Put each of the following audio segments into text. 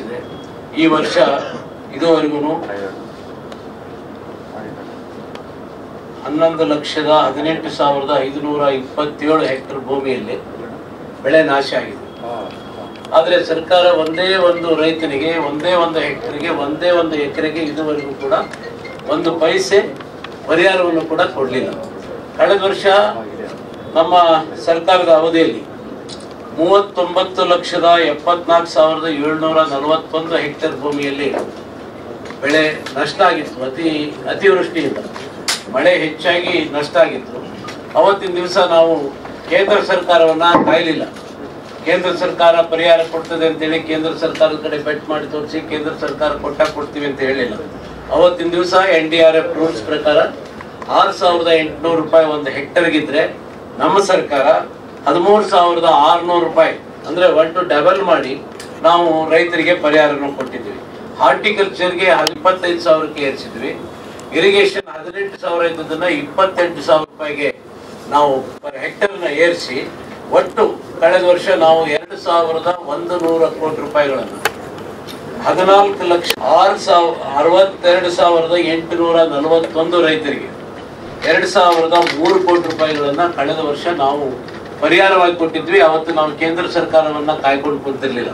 ಮಾಡಿದ್ರೆ ಈ ವರ್ಷ ಇದುವರೆಗೂ ಹನ್ನೊಂದು ಲಕ್ಷದ ಹದಿನೆಂಟು ಸಾವಿರದ ಐದುನೂರ ಇಪ್ಪತ್ತೇಳು ಹೆಕ್ಟರ್ ಭೂಮಿಯಲ್ಲಿ ಬೆಳೆ ನಾಶ ಆಗಿದೆ ಆದರೆ ಸರ್ಕಾರ ಒಂದೇ ಒಂದು ರೈತನಿಗೆ ಒಂದೇ ಒಂದು ಹೆಕ್ಟರ್ಗೆ ಒಂದೇ ಒಂದು ಎಕರೆಗೆ ಇದುವರೆಗೂ ಕೂಡ ಒಂದು ಪೈಸೆ ಪರಿಹಾರವನ್ನು ಕೂಡ ಕೊಡಲಿಲ್ಲ ಕಳೆದ ವರ್ಷ ನಮ್ಮ ಸರ್ಕಾರದ ಅವಧಿಯಲ್ಲಿ ಮೂವತ್ತೊಂಬತ್ತು ಲಕ್ಷದ ಎಪ್ಪತ್ನಾಲ್ಕು ಸಾವಿರದ ಏಳ್ನೂರ ನಲವತ್ತೊಂದು ಹೆಕ್ಟೇರ್ ಭೂಮಿಯಲ್ಲಿ ಬೆಳೆ ನಷ್ಟ ಆಗಿತ್ತು ಅತಿ ಅತಿವೃಷ್ಟಿಯಿಂದ ಮಳೆ ಹೆಚ್ಚಾಗಿ ನಷ್ಟ ಆಗಿತ್ತು ಅವತ್ತಿನ ದಿವಸ ನಾವು ಕೇಂದ್ರ ಸರ್ಕಾರವನ್ನ ಕಾಯಲಿಲ್ಲ ಕೇಂದ್ರ ಸರ್ಕಾರ ಪರಿಹಾರ ಕೊಡ್ತದೆ ಅಂತೇಳಿ ಕೇಂದ್ರ ಸರ್ಕಾರದ ಕಡೆ ಬೆಟ್ ಮಾಡಿ ತೋರಿಸಿ ಕೇಂದ್ರ ಸರ್ಕಾರ ಕೊಟ್ಟ ಕೊಡ್ತೀವಿ ಅಂತ ಹೇಳಿಲ್ಲ ಅವತ್ತಿನ ದಿವಸ N D R F rules ಪ್ರಕಾರ ಆರು ಸಾವಿರದ ಎಂಟುನೂರು ರೂಪಾಯಿ ಒಂದು ಹೆಕ್ಟರ್ಗಿದ್ರೆ ನಮ್ಮ ಸರ್ಕಾರ ಹದಿಮೂರು ಸಾವಿರದ ಆರುನೂರು ರೂಪಾಯಿ ಅಂದ್ರೆ ಒನ್ ಟು ಡಬಲ್ ಮಾಡಿ ನಾವು ರೈತರಿಗೆ ಪರಿಹಾರವನ್ನು ಕೊಟ್ಟಿದ್ವಿ ಹಾರ್ಟಿಕಲ್ಚರ್ಗೆ ಇಪ್ಪತ್ತೈದು ಸಾವಿರಕ್ಕೆ ಏರಿಸಿದ್ವಿ ಇರಿಗೇಷನ್ ಹದಿನೆಂಟು ಸಾವಿರ ಇದ್ದದನ್ನ ಇಪ್ಪತ್ತೆಂಟು ಸಾವಿರ ರೂಪಾಯಿಗೆ ನಾವು ಪರ್ ಹೆಕ್ಟರ್ನ ಏರಿಸಿ ಒಟ್ಟು ಕಳೆದ ವರ್ಷ ನಾವು ಎರಡು ಸಾವಿರದ ಒಂದು ನೂರ ಕೋಟಿ ರೂಪಾಯಿಗಳನ್ನು ಹದಿನಾಲ್ಕು ಲಕ್ಷ ಆರು ಸಾವಿರ ಅರವತ್ತೆರಡು ಸಾವಿರದ ಎಂಟುನೂರ ನಲವತ್ತೊಂದು ರೈತರಿಗೆ ಎರಡು ಸಾವಿರದ ಮೂರು ಕೋಟಿ ರೂಪಾಯಿಗಳನ್ನ ಕಳೆದ ವರ್ಷ ನಾವು ಪರಿಹಾರವಾಗಿ ಕೊಟ್ಟಿದ್ವಿ ಅವತ್ತು ನಾವು ಕೇಂದ್ರ ಸರ್ಕಾರವನ್ನ ಕಾಯ್ಕೊಂಡು ಕುಂತಿರ್ಲಿಲ್ಲ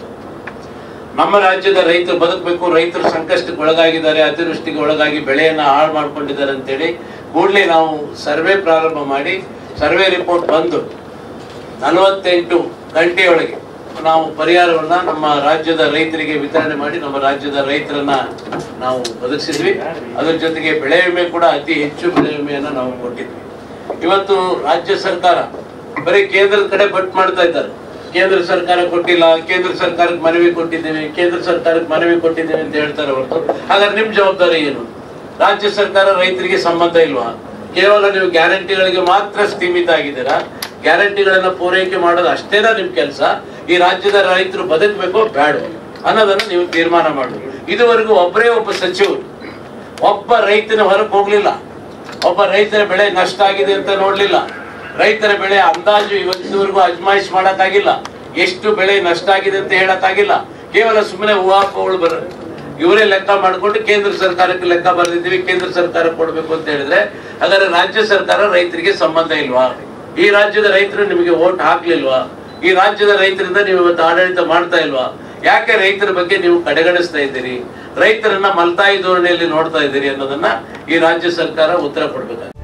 ನಮ್ಮ ರಾಜ್ಯದ ರೈತರು ಬದುಕಬೇಕು ರೈತರು ಸಂಕಷ್ಟಕ್ಕೆ ಒಳಗಾಗಿದ್ದಾರೆ ಅತಿವೃಷ್ಟಿಗೆ ಒಳಗಾಗಿ ಬೆಳೆಯನ್ನ ಹಾಳು ಮಾಡ್ಕೊಂಡಿದ್ದಾರೆ ಅಂತೇಳಿ ಕೂಡಲೇ ನಾವು ಸರ್ವೆ ಪ್ರಾರಂಭ ಮಾಡಿ ಸರ್ವೆ ರಿಪೋರ್ಟ್ ಬಂದು ನಲವತ್ತೆಂಟು ಗಂಟೆಯೊಳಗೆ ನಾವು ಪರಿಹಾರವನ್ನ ನಮ್ಮ ರಾಜ್ಯದ ರೈತರಿಗೆ ವಿತರಣೆ ಮಾಡಿ ನಮ್ಮ ರಾಜ್ಯದ ರೈತರನ್ನ ನಾವು ಬದುಕಿಸಿದ್ವಿ ಅದರ ಜೊತೆಗೆ ಬೆಳೆ ವಿಮೆ ಕೂಡ ಅತಿ ಹೆಚ್ಚು ಬೆಳೆ ವಿಮೆಯನ್ನ ನಾವು ಕೊಟ್ಟಿದ್ವಿ ಇವತ್ತು ರಾಜ್ಯ ಸರ್ಕಾರ ಬರೀ ಕೇಂದ್ರದ ಕಡೆ ಬಟ್ ಮಾಡ್ತಾ ಇದ್ದಾರೆ ಕೇಂದ್ರ ಸರ್ಕಾರ ಕೊಟ್ಟಿಲ್ಲ ಕೇಂದ್ರ ಸರ್ಕಾರಕ್ಕೆ ಮನವಿ ಕೊಟ್ಟಿದ್ದೀವಿ ಕೇಂದ್ರ ಸರ್ಕಾರಕ್ಕೆ ಮನವಿ ಕೊಟ್ಟಿದ್ದೀವಿ ಅಂತ ಹೇಳ್ತಾರೆ ಹೊರತು ಹಾಗಾದ್ರೆ ನಿಮ್ ಜವಾಬ್ದಾರಿ ಏನು ರಾಜ್ಯ ಸರ್ಕಾರ ರೈತರಿಗೆ ಸಂಬಂಧ ಇಲ್ವಾ ಕೇವಲ ನೀವು ಗ್ಯಾರಂಟಿಗಳಿಗೆ ಮಾತ್ರ ಸೀಮಿತ ಆಗಿದ್ದೀರಾ ಗ್ಯಾರಂಟಿಗಳನ್ನ ಪೂರೈಕೆ ಮಾಡೋದು ಅಷ್ಟೇನಾ ನಿಮ್ ಕೆಲಸ ಈ ರಾಜ್ಯದ ರೈತರು ಬದುಕಬೇಕೋ ಬೇಡ ಅನ್ನೋದನ್ನ ನೀವು ತೀರ್ಮಾನ ಮಾಡಿ ಇದುವರೆಗೂ ಒಬ್ಬರೇ ಒಬ್ಬ ಸಚಿವರು ಒಬ್ಬ ರೈತನ ಹೊರಗೆ ಹೋಗ್ಲಿಲ್ಲ ಒಬ್ಬ ರೈತರ ಬೆಳೆ ನಷ್ಟ ಆಗಿದೆ ಅಂತ ನೋಡ್ಲಿಲ್ಲ ರೈತರ ಬೆಳೆ ಅಂದಾಜು ಇವತ್ತಿನವರೆಗೂ ಅಜಮಾಯಿಷ್ ಮಾಡಕ್ಕಾಗಿಲ್ಲ ಎಷ್ಟು ಬೆಳೆ ನಷ್ಟ ಆಗಿದೆ ಅಂತ ಹೇಳಕ್ಕಾಗಿಲ್ಲ ಕೇವಲ ಸುಮ್ಮನೆ ಹೂವಾಪಗಳು ಬರ ಇವರೇ ಲೆಕ್ಕ ಮಾಡಿಕೊಂಡು ಕೇಂದ್ರ ಸರ್ಕಾರಕ್ಕೆ ಲೆಕ್ಕ ಬರೆದಿದ್ದೀವಿ ಕೇಂದ್ರ ಸರ್ಕಾರ ಕೊಡ್ಬೇಕು ಅಂತ ಹೇಳಿದ್ರೆ ಹಾಗಾದ್ರೆ ರಾಜ್ಯ ಸರ್ಕಾರ ರೈತರಿಗೆ ಸಂಬಂಧ ಇಲ್ವಾ ಈ ರಾಜ್ಯದ ರೈತರು ನಿಮಗೆ ಓಟ್ ಹಾಕ್ಲಿಲ್ವಾ ಈ ರಾಜ್ಯದ ರೈತರಿಂದ ನೀವು ಇವತ್ತು ಆಡಳಿತ ಮಾಡ್ತಾ ಇಲ್ವಾ ಯಾಕೆ ರೈತರ ಬಗ್ಗೆ ನೀವು ಕಡೆಗಣಿಸ್ತಾ ಇದ್ದೀರಿ ರೈತರನ್ನ ಮಲ್ತಾಯಿ ಧೋರಣೆಯಲ್ಲಿ ನೋಡ್ತಾ ಇದ್ದೀರಿ ಅನ್ನೋದನ್ನ ಈ ರಾಜ್ಯ ಸರ್ಕಾರ ಉತ್ತರ ಕೊಡ್ಬೇಕಾಗ್ತದೆ